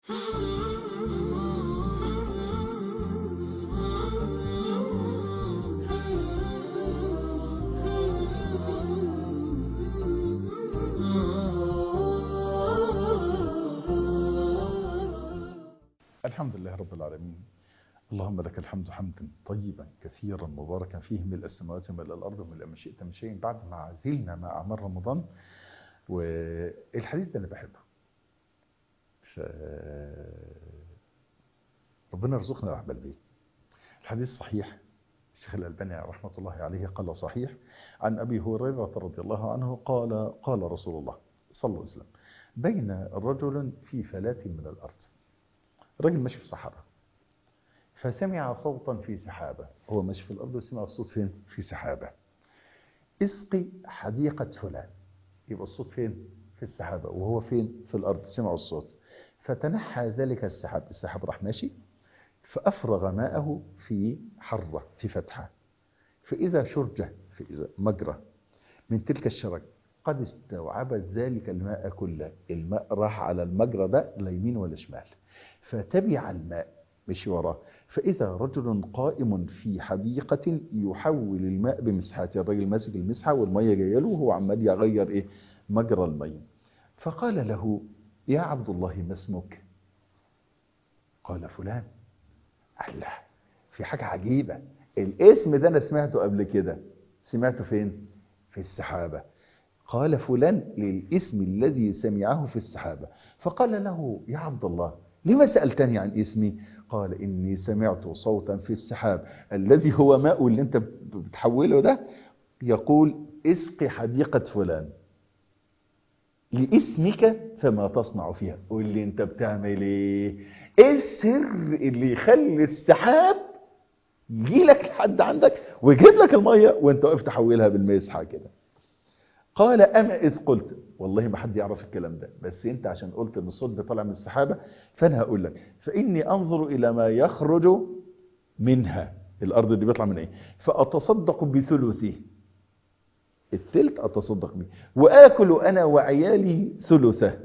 الحمد لله رب العالمين اللهم لك الحمد حمدا طيبا كثيرا مباركا فيه ملء السماوات وملء الارض وملء ما شئت من شيء بعد ما زلنا مع اعمال رمضان والحديث ده انا بحبه ف... ربنا يرزقنا الاحبال بيه الحديث صحيح الشيخ الألباني رحمة الله عليه قال صحيح عن أبي هريرة رضي الله عنه قال قال رسول الله صلى الله عليه وسلم بين رجل في فلاة من الأرض راجل ماشي في صحراء فسمع صوتا في سحابة هو ماشي في الأرض وسمع الصوت فين في سحابة اسقي حديقة فلان يبقى الصوت فين في السحابة وهو فين في الأرض سمع الصوت فتنحى ذلك السحاب السحاب راح ماشي فأفرغ ماءه في حرة في فتحة فإذا شرجة فإذا مجرى من تلك الشرج قد استوعبت ذلك الماء كله الماء راح على المجرى ده لا يمين ولا شمال فتبع الماء مشي وراه فإذا رجل قائم في حديقة يحول الماء بمسحات الراجل ماسك المسحة والمية جايه له وهو عمال يغير إيه مجرى المية فقال له يا عبد الله ما اسمك قال فلان الله في حاجة عجيبة الاسم ده أنا سمعته قبل كده سمعته فين في السحابة قال فلان للاسم الذي سمعه في السحابة فقال له يا عبد الله لما سألتني عن اسمي قال إني سمعت صوتا في السحاب الذي هو ماء اللي انت بتحوله ده يقول اسقي حديقة فلان لاسمك فما تصنع فيها قول لي انت بتعمل ايه ايه السر اللي يخلي السحاب يجي لك لحد عندك ويجيب لك الميه وانت واقف تحولها بالمسحه كده قال اما اذ قلت والله ما حد يعرف الكلام ده بس انت عشان قلت ان الصوت بيطلع من السحابه فانا هقول لك فاني انظر الى ما يخرج منها الارض اللي بيطلع من ايه فاتصدق بثلثه الثلث اتصدق به واكل انا وعيالي ثلثه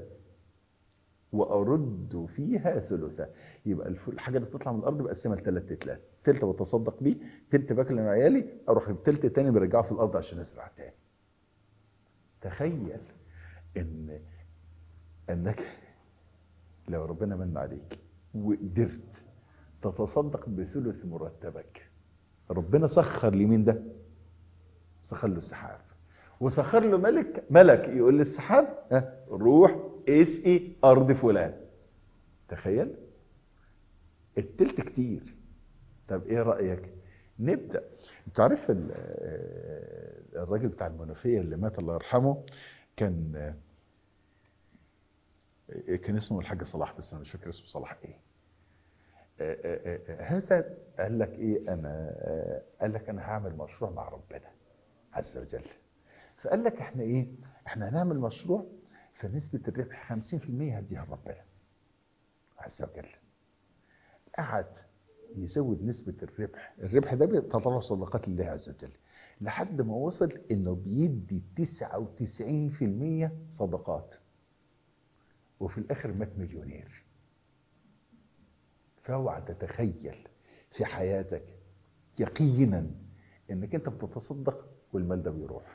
وارد فيها ثلثه يبقى الحاجه اللي بتطلع من الارض بقسمها لثلاث تلات تلت بتصدق بيه تلت باكل انا وعيالي اروح التلت التاني برجعه في الارض عشان ازرع تاني تخيل ان انك لو ربنا من عليك وقدرت تتصدق بثلث مرتبك ربنا سخر لمين ده سخر له السحاب وسخر له ملك ملك يقول للسحاب ها روح اسقي ارض فلان تخيل التلت كتير طب ايه رايك نبدا انت عارف الراجل بتاع المنوفيه اللي مات الله يرحمه كان كان اسمه الحاج صلاح بس انا مش فاكر اسمه صلاح ايه هذا قال لك ايه انا قال لك انا هعمل مشروع مع ربنا عز وجل فقال لك احنا ايه احنا هنعمل مشروع فنسبة الربح 50% هديها لربنا عز وجل قعد يزود نسبة الربح الربح ده بيتطلع صدقات الله عز وجل لحد ما وصل انه بيدي 99% صدقات وفي الاخر مات مليونير فاوعى تتخيل في حياتك يقينا انك انت بتتصدق والمال ده بيروح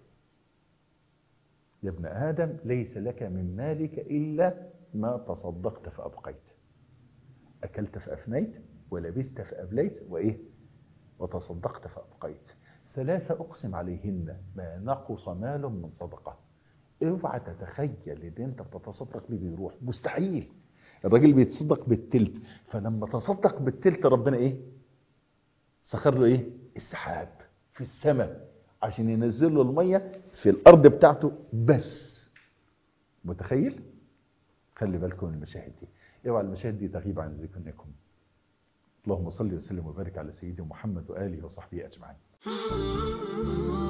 يا ابن آدم ليس لك من مالك إلا ما تصدقت فأبقيت أكلت فأفنيت ولبست فأبليت وإيه وتصدقت فأبقيت ثلاثة أقسم عليهن ما نقص مال من صدقة اوعى تتخيل ان انت بتتصدق بيه بيروح مستحيل الراجل بيتصدق بالتلت فلما تصدق بالتلت ربنا ايه سخر له ايه السحاب في السماء عشان ينزل له المية في الأرض بتاعته بس متخيل؟ خلي بالكم من المشاهد دي اوعى المشاهد دي تغيب عن ذهنكم اللهم صل وسلم وبارك على سيدنا محمد وآله وصحبه أجمعين